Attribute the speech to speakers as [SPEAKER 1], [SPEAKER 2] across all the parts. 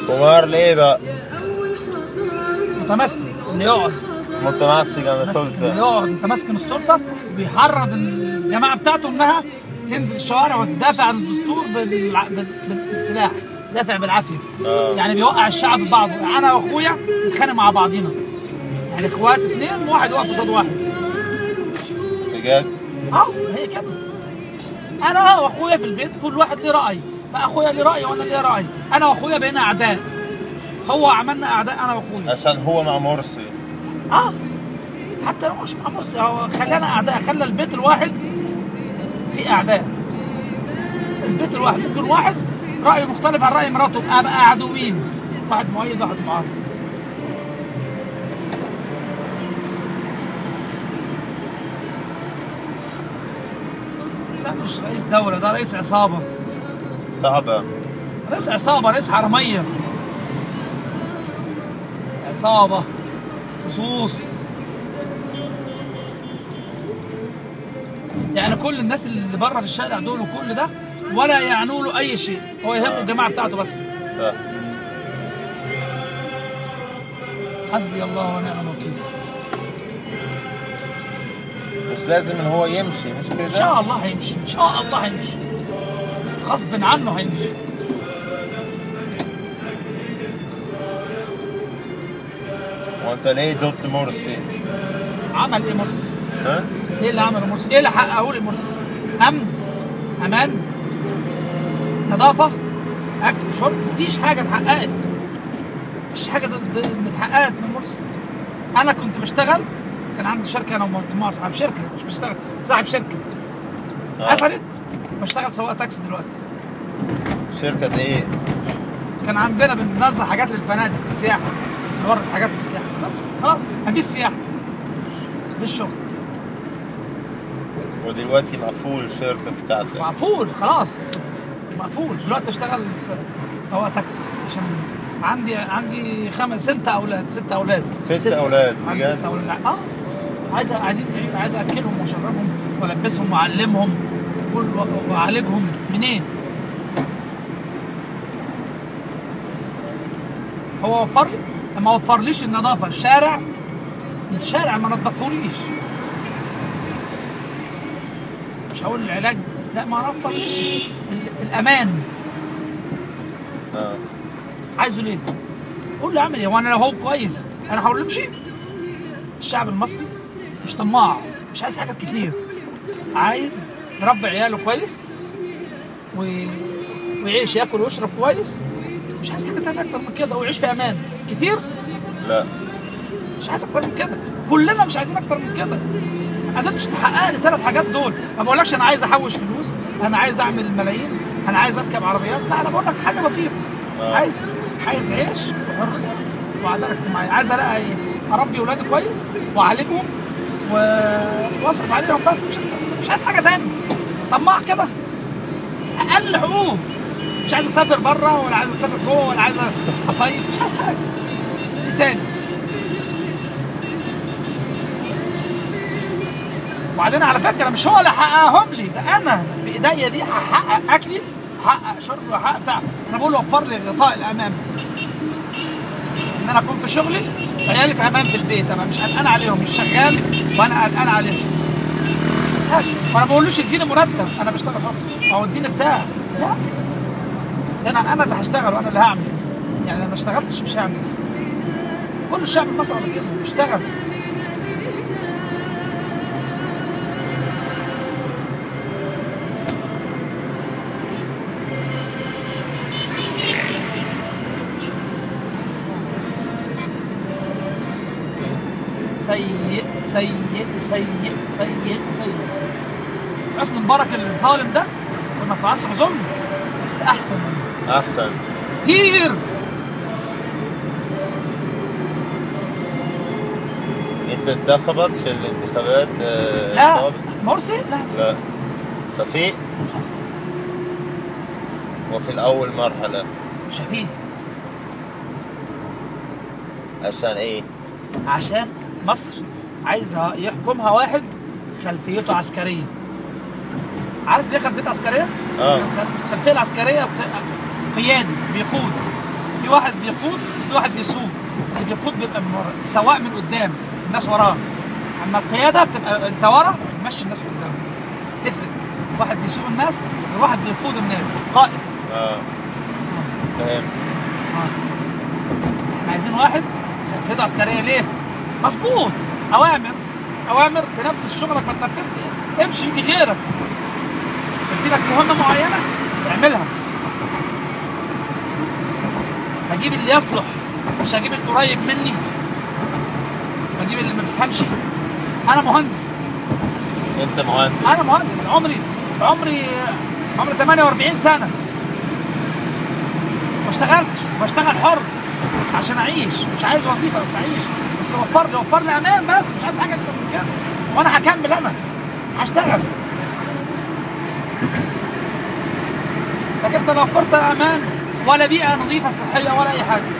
[SPEAKER 1] ومار ليه بقى
[SPEAKER 2] متمسك اللي يقعد
[SPEAKER 1] متمسك عن
[SPEAKER 2] متمسك اللي
[SPEAKER 1] السلطة
[SPEAKER 2] يقعد متمسك من السلطه وبيحرض الجماعه بتاعته انها تنزل الشوارع وتدافع عن الدستور بالع... بال... بال- بالسلاح دافع بالعافيه
[SPEAKER 1] آه.
[SPEAKER 2] يعني بيوقع الشعب ببعضه يعني انا واخويا نتخانق مع بعضينا يعني اخوات اثنين واحد واقف قصاد واحد
[SPEAKER 1] بجد
[SPEAKER 2] اه هي كده انا واخويا في البيت كل واحد ليه راي بقى اخويا ليه راي وانا ليه راي انا واخويا بقينا اعداء هو عملنا اعداء انا واخويا
[SPEAKER 1] عشان هو مع مرسي
[SPEAKER 2] اه حتى لو مش مع مرسي هو خلانا اعداء خلى البيت الواحد في اعداء البيت الواحد ممكن واحد رايه مختلف عن راي مراته ابقى عدوين واحد مؤيد واحد معارض ده مش رئيس دولة ده رئيس عصابة
[SPEAKER 1] صعبة
[SPEAKER 2] رئيس عصابة رئيس حرامية عصابة لصوص يعني كل الناس اللي بره في الشارع دول وكل ده ولا يعنوا له اي شيء هو يهمه الجماعه بتاعته بس
[SPEAKER 1] صح
[SPEAKER 2] حسبي الله ونعم الوكيل
[SPEAKER 1] بس لازم ان هو يمشي مش كده
[SPEAKER 2] ان شاء الله هيمشي ان شاء الله هيمشي غصب عنه هيمشي
[SPEAKER 1] وانت ليه ضد مرسي
[SPEAKER 2] عمل ايه مرسي؟
[SPEAKER 1] ها
[SPEAKER 2] ايه اللي عمله مرسي؟ ايه اللي حققه لي مرسي؟ امن امان نظافه اكل شرب مفيش حاجه اتحققت مفيش حاجه ضد- اتحققت من مرسي انا كنت بشتغل كان عندي شركه انا ومجموعه اصحاب شركه مش بشتغل صاحب شركه
[SPEAKER 1] آه.
[SPEAKER 2] قفلت بشتغل سواق تاكسي دلوقتي
[SPEAKER 1] شركة ايه
[SPEAKER 2] كان عندنا بننزل حاجات للفنادق في السياحه نورد حاجات للسياحه خلاص خلاص مفيش سياحه مفيش شغل
[SPEAKER 1] ودلوقتي مقفول الشركة بتاعتك
[SPEAKER 2] مقفول خلاص مقفول دلوقتي اشتغل س- سواق تاكسي عشان عندي عندي خمس ست اولاد ست اولاد
[SPEAKER 1] ست أولاد،
[SPEAKER 2] عندي
[SPEAKER 1] بجد؟
[SPEAKER 2] ست اولاد اه عايز عايزين عايز اكلهم واشربهم والبسهم واعلمهم كل واعالجهم منين؟ هو وفر لي ما وفرليش النظافه الشارع الشارع ما نظفهوليش مش هقول العلاج لا ما وفرليش ال- الامان
[SPEAKER 1] اه
[SPEAKER 2] عايزه ليه؟ قول له اعمل ايه؟ وانا لو هو كويس انا هقول له امشي الشعب المصري مش طماع مش عايز حاجات كتير عايز يربي عياله كويس و... ويعيش ياكل ويشرب كويس مش عايز حاجه تانية اكتر من كده ويعيش في امان كتير
[SPEAKER 1] لا
[SPEAKER 2] مش عايز اكتر من كده كلنا مش عايزين اكتر من كده قدرتش تحقق لي ثلاث حاجات دول ما بقولكش انا عايز احوش فلوس انا عايز اعمل ملايين انا عايز اركب عربيات لا انا بقول لك حاجه بسيطه
[SPEAKER 1] آه.
[SPEAKER 2] عايز عايز عيش وحريه وعداله اجتماعيه عايز الاقي إيه؟ اربي ولادي كويس واعالجهم و- واصرف عليهم بس مش مش عايز حاجه تاني طماع كده اقل حقوق مش عايز اسافر بره ولا عايز اسافر جوه ولا عايز اصيف مش عايز حاجه ايه تاني وبعدين على فكره مش هو اللي حققهم لي ده انا بايديا دي هحقق اكلي هحقق شربي وهحقق بتاع انا بقول وفر لي غطاء الامان بس ان انا اكون في شغلي عيالي في امان في البيت انا مش قلقان عليهم مش شغال وانا قلقان عليهم بس حاجه وانا ما بقولوش اديني مرتب انا بشتغل حر او اديني بتاع لا ده انا انا اللي هشتغل وانا اللي هعمل يعني انا ما اشتغلتش مش هعمل كل الشعب المصري على كده بيشتغل سيء سيء سيء سيء سيء حسني مبارك الظالم ده كنا في عصر ظلم بس احسن منه
[SPEAKER 1] احسن
[SPEAKER 2] كتير
[SPEAKER 1] انت انتخبت في الانتخابات آه،
[SPEAKER 2] لا
[SPEAKER 1] السابقة؟
[SPEAKER 2] مرسي لا
[SPEAKER 1] لا شفيق وفي الأول مرحلة
[SPEAKER 2] شفيه
[SPEAKER 1] عشان إيه؟
[SPEAKER 2] عشان مصر عايزها يحكمها واحد خلفيته عسكريه عارف ليه خلفيته عسكريه؟
[SPEAKER 1] آه.
[SPEAKER 2] الخلفيه العسكريه ق- قيادي بيقود في واحد بيقود في واحد بيسوق اللي بيقود بيبقى من ورا السواق من قدام الناس وراه اما القياده بتبقى انت ورا تمشي الناس قدام تفرق واحد بيسوق الناس وواحد بيقود الناس قائد
[SPEAKER 1] اه فهمت
[SPEAKER 2] احنا عايزين واحد خلفيته عسكريه ليه؟ مظبوط اوامر اوامر تنفذ شغلك ما تنفذش امشي يجي غيرك ادي لك مهمه معينه اعملها هجيب اللي يصلح مش هجيب القريب مني هجيب اللي ما بيفهمش انا مهندس
[SPEAKER 1] انت مهندس
[SPEAKER 2] انا مهندس عمري عمري عمري 48 سنه ما اشتغلتش بشتغل حر عشان اعيش مش عايز وظيفه بس اعيش بس وفر لي وفر لي امان بس مش عايز حاجه اكتر من كده وانا هكمل انا هشتغل لكن انت لو وفرت امان ولا بيئه نظيفه صحيه ولا اي حاجه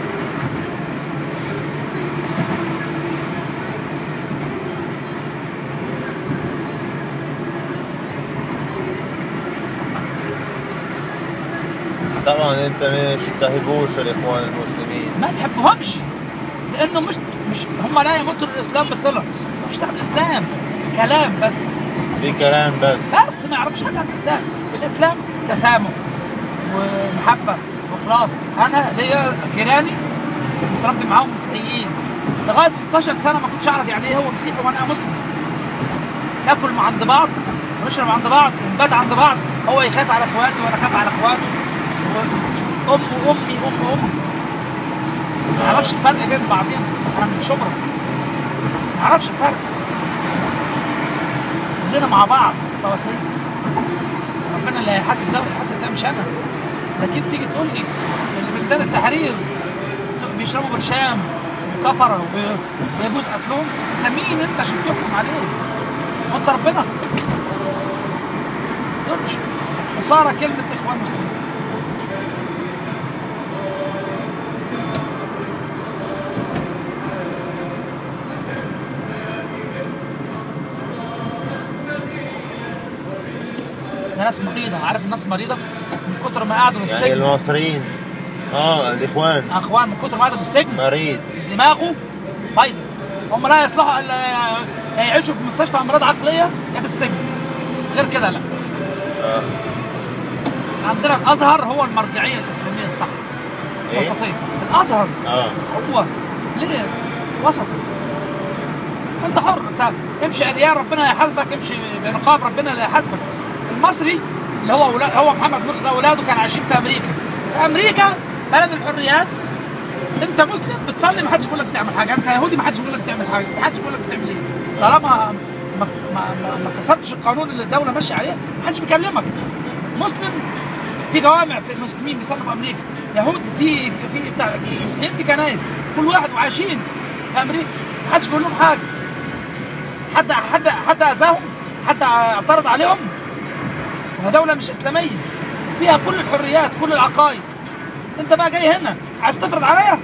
[SPEAKER 1] طبعا انت مش تهبوش الاخوان المسلمين
[SPEAKER 2] ما نحبهمش لانه مش مش هم لا يمتوا للاسلام بصله مش تعب الاسلام كلام بس
[SPEAKER 1] دي كلام بس
[SPEAKER 2] بس ما يعرفش حاجه عن الاسلام الاسلام تسامح ومحبه واخلاص انا ليا جيراني متربي معاهم مسيحيين لغايه 16 سنه ما كنتش اعرف يعني ايه هو مسيحي وانا مسلم ناكل مع عند بعض ونشرب عند بعض ونبات عند بعض هو يخاف على اخواته وانا اخاف على اخواته ام وامي ام امي ما اعرفش الفرق بين بعضين انا من شبرا ما اعرفش الفرق كلنا مع بعض سواسية ربنا اللي هيحاسب ده ويحاسب ده مش انا لكن تيجي تقول لي اللي في ميدان التحرير بيشربوا برشام وكفره وبي- ويجوز قتلهم انت مين انت عشان تحكم عليه؟ وانت ربنا دول مش خساره كلمه اخوان مسلمين ده ناس مريضه عارف الناس مريضه من كتر ما قعدوا في
[SPEAKER 1] يعني
[SPEAKER 2] السجن
[SPEAKER 1] المصريين اه الاخوان
[SPEAKER 2] اخوان من كتر ما قعدوا في السجن
[SPEAKER 1] مريض
[SPEAKER 2] دماغه بايظه هم لا يصلحوا الا يا يعيشوا في مستشفى امراض عقليه يا في السجن غير كده لا
[SPEAKER 1] اه
[SPEAKER 2] عندنا الازهر هو المرجعيه الاسلاميه الصح
[SPEAKER 1] إيه؟
[SPEAKER 2] وسطيه الازهر
[SPEAKER 1] اه
[SPEAKER 2] هو ليه وسطي انت حر انت امشي عريان ربنا هيحاسبك امشي بنقاب ربنا اللي هيحاسبك المصري اللي هو ولا هو محمد مرسي ده اولاده كانوا عايشين في امريكا في امريكا بلد الحريات انت مسلم بتصلي ما حدش بيقول لك تعمل حاجه انت يهودي ما حدش بيقول لك تعمل حاجه ما حدش بيقول لك تعمل ايه طالما ما ما, ما, ما كسرتش القانون اللي الدوله ماشيه عليه ما حدش بيكلمك مسلم في جوامع في المسلمين بيصلوا في امريكا يهود في في بتاع مسيحيين في كنايس كل واحد وعايشين في امريكا ما حدش بيقول لهم حاجه حد حد حد اذاهم حد اعترض عليهم وهي دوله مش اسلاميه فيها كل الحريات كل العقائد انت بقى جاي هنا عايز تفرض عليا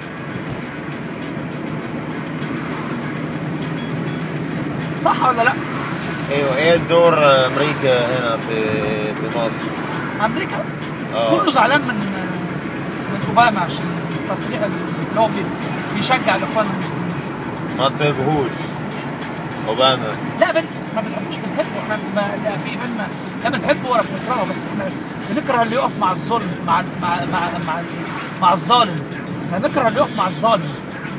[SPEAKER 2] صح ولا لا
[SPEAKER 1] ايوه ايه دور امريكا هنا في في مصر
[SPEAKER 2] امريكا
[SPEAKER 1] آه.
[SPEAKER 2] كله زعلان من من اوباما عشان التصريح اللي هو بي- بيشجع الاخوان المسلمين
[SPEAKER 1] ما تحبهوش اوباما
[SPEAKER 2] لا بن ما بنحبوش بنحبه احنا ما لا في بينا لا بنحبه ولا بنكرهه بس احنا بنكره اللي يقف مع الظلم مع مع مع مع, مع الظالم احنا بنكره اللي يقف مع الظالم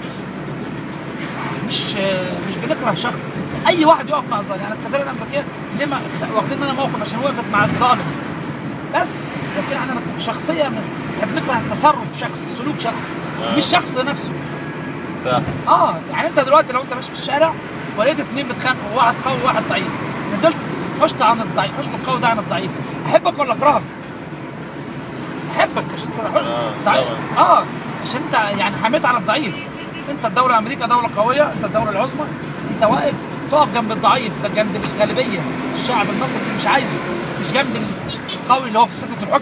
[SPEAKER 2] مش مش بنكره شخص اي واحد يقف مع الظالم يعني السفيره الامريكيه ليه ما واخدين منها موقف عشان وقفت مع الظالم بس لكن احنا شخصيا احنا بنكره تصرف شخص سلوك شخص
[SPEAKER 1] آه.
[SPEAKER 2] مش شخص نفسه
[SPEAKER 1] صح
[SPEAKER 2] اه يعني انت دلوقتي لو انت ماشي في الشارع ولقيت اتنين بيتخانقوا واحد قوي وواحد ضعيف نزلت حشت عن الضعيف حشت القوي ده عن الضعيف احبك ولا اكرهك؟ احبك عشان انت حشت
[SPEAKER 1] آه،
[SPEAKER 2] ضعيف
[SPEAKER 1] طبعاً.
[SPEAKER 2] اه عشان انت يعني حميت على الضعيف انت الدوله امريكا دوله قويه انت الدوله العظمى انت واقف تقف جنب الضعيف ده جنب الغالبيه الشعب المصري اللي مش عايزه مش جنب القوي اللي هو في سكه الحكم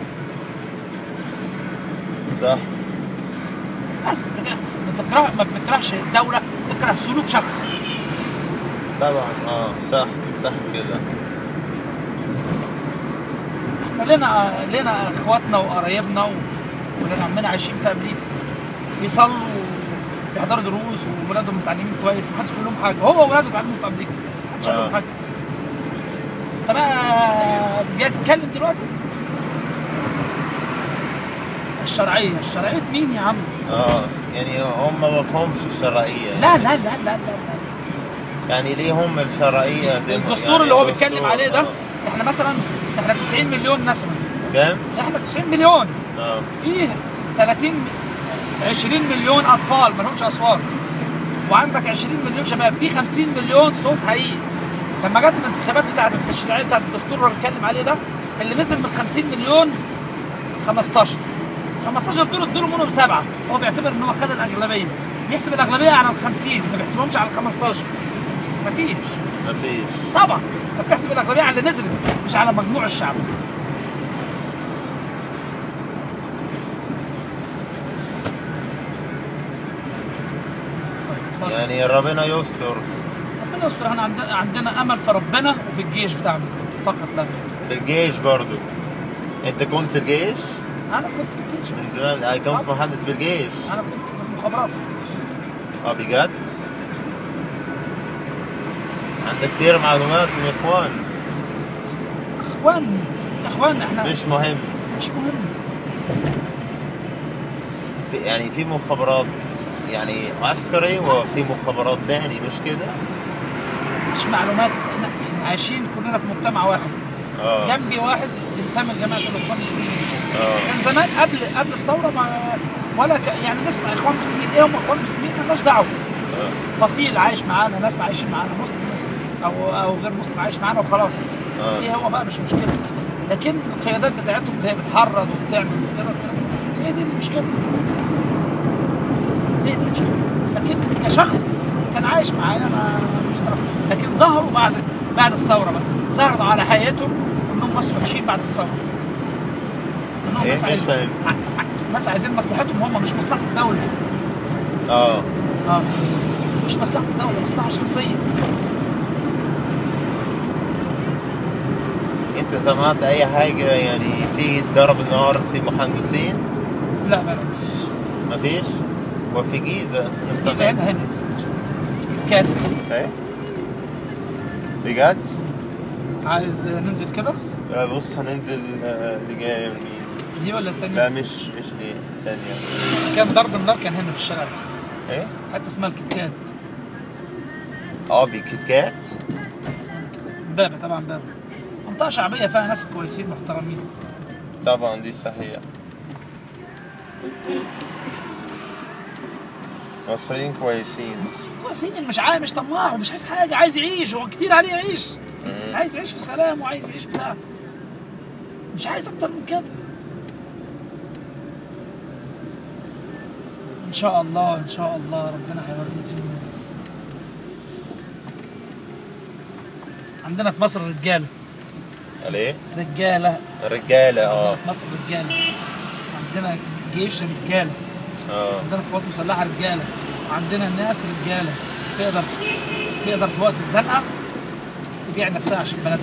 [SPEAKER 1] صح
[SPEAKER 2] بس بتكره ما بنكرهش الدوله بتكره سلوك شخص
[SPEAKER 1] طبعا اه صح صح كده
[SPEAKER 2] احنا لنا لنا اخواتنا وقرايبنا و... ولاد عمنا عايشين في امريكا بيصلوا بيحضروا دروس وولادهم متعلمين كويس محدش بيقول لهم حاجه هو وولاده اتعلموا في امريكا محدش قال لهم
[SPEAKER 1] آه.
[SPEAKER 2] حاجه انت بقى جاي تتكلم دلوقتي الشرعيه الشرعيه مين يا عم
[SPEAKER 1] اه يعني هم ما بفهمش الشرعيه
[SPEAKER 2] لا لا لا لا لا, لا.
[SPEAKER 1] يعني ليه هم الشرعيه دي
[SPEAKER 2] الدستور
[SPEAKER 1] يعني
[SPEAKER 2] اللي هو
[SPEAKER 1] الدستور،
[SPEAKER 2] بيتكلم عليه ده
[SPEAKER 1] آه.
[SPEAKER 2] احنا مثلا احنا 90 مليون نسمه
[SPEAKER 1] كام؟
[SPEAKER 2] احنا 90 مليون
[SPEAKER 1] اه
[SPEAKER 2] فيه 30 20 مليون اطفال ما لهمش اصوات وعندك 20 مليون شباب في 50 مليون صوت حقيقي لما جت الانتخابات بتاعت التشريعيه بتاعت الدستور اللي بنتكلم عليه ده اللي نزل من 50 مليون 15 15 دول ادوا منهم سبعه هو بيعتبر ان هو خد الاغلبيه بيحسب الاغلبيه على ال 50 ما بيحسبهمش على ال 15 مفيش
[SPEAKER 1] مفيش
[SPEAKER 2] طبعا انت بتحسب الاغلبيه على اللي نزلت مش على مجموع الشعب اتفضل.
[SPEAKER 1] يعني ربنا يستر
[SPEAKER 2] ربنا يستر احنا عند- عندنا امل في ربنا وفي الجيش بتاعنا فقط لا غير.
[SPEAKER 1] في الجيش برضو انت كنت في الجيش
[SPEAKER 2] انا كنت في الجيش
[SPEAKER 1] من زمان انا كنت مهندس بالجيش
[SPEAKER 2] انا كنت في المخابرات
[SPEAKER 1] اه بجد عندك كتير معلومات من اخوان
[SPEAKER 2] اخوان اخوان احنا
[SPEAKER 1] مش مهم
[SPEAKER 2] مش مهم
[SPEAKER 1] في يعني في مخابرات يعني عسكري وفي مخابرات تاني مش كده
[SPEAKER 2] مش معلومات احنا, احنا عايشين كلنا في مجتمع واحد
[SPEAKER 1] اه
[SPEAKER 2] جنبي واحد بينتمي لجماعه الاخوان المسلمين
[SPEAKER 1] اه
[SPEAKER 2] كان زمان قبل قبل الثوره ما ولا ك... يعني نسمع اخوان مسلمين ايه هم اخوان مسلمين مالناش دعوه
[SPEAKER 1] اه
[SPEAKER 2] فصيل عايش معانا ناس عايشين معانا مسلم او او غير مسلم عايش معانا وخلاص
[SPEAKER 1] اه
[SPEAKER 2] ايه هو بقى مش مشكله لكن القيادات بتاعتهم اللي هي بتحرض وبتعمل كده كده هي دي المشكله هي دي المشكله لكن كشخص كان عايش معايا ما مش دعوة. لكن ظهروا بعد بعد الثوره بقى ظهروا على حقيقتهم انهم ناس وحشين بعد الثوره انهم
[SPEAKER 1] إيه؟
[SPEAKER 2] ناس
[SPEAKER 1] مش
[SPEAKER 2] عايزين
[SPEAKER 1] فاهم.
[SPEAKER 2] ع- ع- ناس عايزين مصلحتهم هم مش مصلحه الدوله
[SPEAKER 1] اه
[SPEAKER 2] اه مش مصلحه الدوله مصلحه شخصيه
[SPEAKER 1] انت سمعت اي حاجه يعني في ضرب نار في مهندسين
[SPEAKER 2] لا لا لا
[SPEAKER 1] مفيش وفي جيزه أنا
[SPEAKER 2] جيزه
[SPEAKER 1] سمعت.
[SPEAKER 2] هنا هنا كاتب
[SPEAKER 1] ايه بجد
[SPEAKER 2] عايز ننزل كده
[SPEAKER 1] لا بص هننزل آه، اللي جايه يمين
[SPEAKER 2] دي ولا
[SPEAKER 1] لا
[SPEAKER 2] التانية؟
[SPEAKER 1] مش مش دي تانية
[SPEAKER 2] كان ضرب النار كان هنا في الشارع
[SPEAKER 1] ايه
[SPEAKER 2] حتى اسمها الكتكات
[SPEAKER 1] اه بكيت كات
[SPEAKER 2] بابا طبعا بابا منطقة شعبية فيها ناس كويسين محترمين
[SPEAKER 1] طبعا دي صحيح مصريين كويسين
[SPEAKER 2] كويسين مش عايز مش طماع ومش عايز حاجة عايز يعيش هو كتير عليه يعيش
[SPEAKER 1] مم.
[SPEAKER 2] عايز يعيش في سلام وعايز يعيش بتاع مش عايز أكتر من كده إن شاء الله إن شاء الله ربنا هيوريك عندنا في مصر رجالة
[SPEAKER 1] قال ايه
[SPEAKER 2] رجالة
[SPEAKER 1] رجاله اه
[SPEAKER 2] في مصر رجاله عندنا جيش رجاله
[SPEAKER 1] اه
[SPEAKER 2] عندنا قوات مسلحه رجاله وعندنا ناس رجاله تقدر تقدر في وقت الزنقه تبيع نفسها عشان بلدها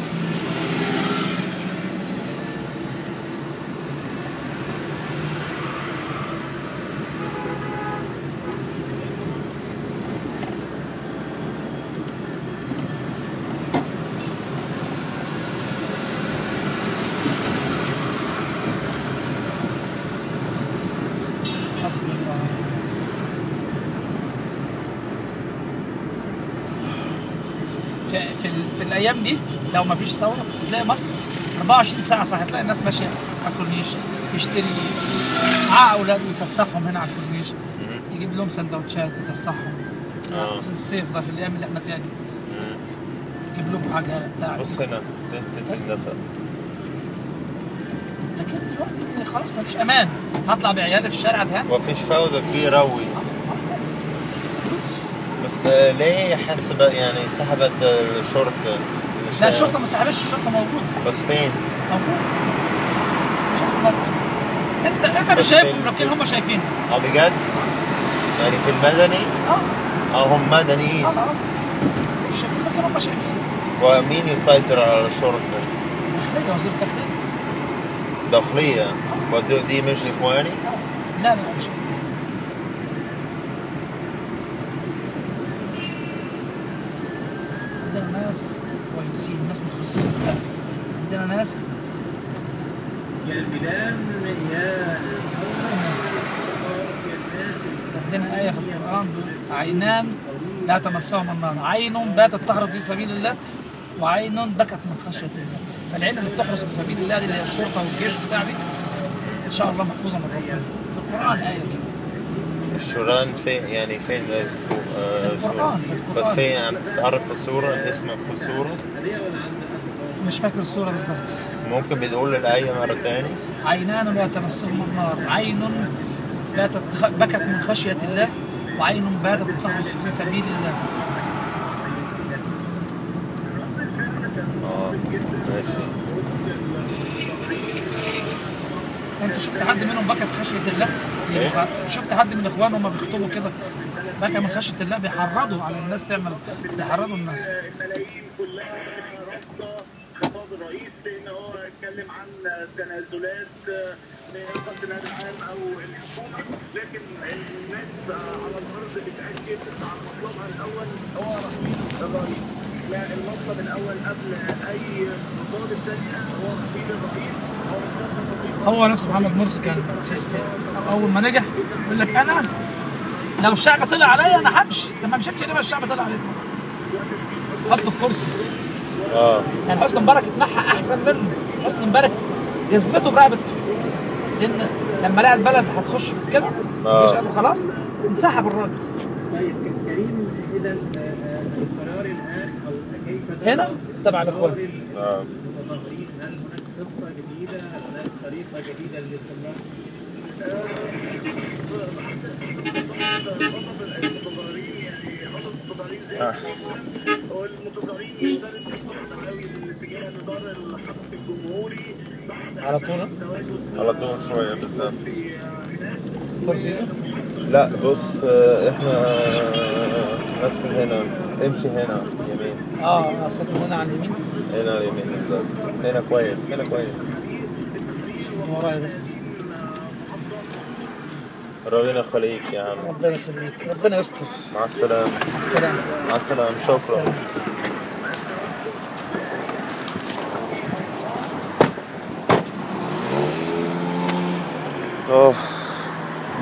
[SPEAKER 2] حسبي الله في في, ال- في الايام دي لو ما فيش ثوره كنت تلاقي مصر 24 ساعه صح هتلاقي الناس ماشيه على الكورنيش تشتري مع اولاده يفسحهم هنا على الكورنيش
[SPEAKER 1] مم.
[SPEAKER 2] يجيب لهم سندوتشات يفسحهم
[SPEAKER 1] آه.
[SPEAKER 2] في الصيف ده في الايام اللي احنا فيها دي
[SPEAKER 1] مم.
[SPEAKER 2] يجيب لهم حاجه بتاع
[SPEAKER 1] بص هنا تنزل في النفق
[SPEAKER 2] لكن دلوقتي خلاص ما فيش امان هطلع بعيالي في الشارع ده
[SPEAKER 1] وفيش فوضى كبيرة أوي بس آه، ليه حس بقى يعني سحبت آه، الشرطة من
[SPEAKER 2] لا
[SPEAKER 1] الشارع؟
[SPEAKER 2] الشرطه ما سحبتش الشرطه موجوده
[SPEAKER 1] بس فين؟
[SPEAKER 2] موجوده الشرطه موجوده انت انت مش
[SPEAKER 1] بس
[SPEAKER 2] شايفهم
[SPEAKER 1] في-
[SPEAKER 2] لكن هم شايفين
[SPEAKER 1] اه بجد؟ يعني في المدني
[SPEAKER 2] اه
[SPEAKER 1] اه هم مدنيين
[SPEAKER 2] اه اه انت مش شايفين لكن هم شايفين
[SPEAKER 1] ومين يسيطر على الشرطة؟
[SPEAKER 2] داخليه وزير الداخليه
[SPEAKER 1] داخلية ودي دي مش إخواني؟
[SPEAKER 2] آه. لا لا مش عندنا ناس كويسين ناس مخلصين لله. عندنا ناس
[SPEAKER 3] يا البلاد يا
[SPEAKER 2] عندنا آية في القرآن بيقول عينان لا تمسهم النار عين باتت تهرب في سبيل الله وعين بكت من خشية الله فالعين اللي بتحرس في سبيل الله دي اللي هي الشرطة والجيش بتاع دي إن شاء الله محفوظة من ربنا في القرآن آية كده
[SPEAKER 1] الشوران فين يعني فين ده آه،
[SPEAKER 2] في القرآن، في القرآن.
[SPEAKER 1] بس فين يعني تعرف السورة اسمها كل سورة
[SPEAKER 2] مش فاكر الصورة بالظبط
[SPEAKER 1] ممكن بتقول الآية مرة تاني
[SPEAKER 2] عينان لا تمسهم النار عين باتت خ- بكت من خشية الله وعين باتت تحرس في سبيل الله
[SPEAKER 1] اه ماشي
[SPEAKER 2] انت شفت حد منهم بكى في خشيه الله؟
[SPEAKER 1] إيه؟
[SPEAKER 2] يعني شفت حد من اخوانهم ما بيخطبوا كده بكى من خشيه الله بيحرضوا على الناس تعمل بيحرضوا الناس
[SPEAKER 3] الملايين كلها رافضه خطاب الرئيس بان هو اتكلم عن تنازلات لرئاسه النادي العام او الحكومه لكن الناس على الارض بتاكد عن مطلبها الاول هو رحيل الرئيس لا المطلب الاول قبل اي مطالب ثانيه هو رحيل الرئيس هو مطلب
[SPEAKER 2] هو نفسه محمد مرسي كان في في اول ما نجح يقول لك انا لو الشعب طلع عليا انا همشي انت ما مشيتش ليه ما الشعب طلع عليك حط الكرسي
[SPEAKER 1] اه
[SPEAKER 2] يعني حسني مبارك اتمحى احسن منه حسني مبارك جذبته برقبته لان لما لقى البلد هتخش في كده
[SPEAKER 1] آه.
[SPEAKER 2] الجيش قال له خلاص انسحب الراجل
[SPEAKER 3] طيب كريم اذا القرار الان او كيف
[SPEAKER 2] هنا تبع الاخوان
[SPEAKER 1] اه
[SPEAKER 3] المتظاهرين هل هناك خطه جديده هل هناك طريقه جديده للاستمرار؟
[SPEAKER 1] آه.
[SPEAKER 3] والمتظاهرين يشترك قوي الاتجاه لدار الحرس الجمهوري بعد
[SPEAKER 2] على طول
[SPEAKER 1] على طول شوية بالظبط
[SPEAKER 2] فور سيزون
[SPEAKER 1] لا بص آه، احنا آه، نسكن هنا امشي هنا يمين
[SPEAKER 2] اه اصلا هنا على اليمين
[SPEAKER 1] هنا على اليمين بالظبط هنا كويس هنا كويس
[SPEAKER 2] من ورايا بس
[SPEAKER 1] ربنا يخليك يا عم
[SPEAKER 2] ربنا يخليك ربنا يستر
[SPEAKER 1] مع السلامة
[SPEAKER 2] مع السلامه
[SPEAKER 1] مع السلامة
[SPEAKER 2] مع
[SPEAKER 1] شكرا
[SPEAKER 2] السلامه
[SPEAKER 1] اه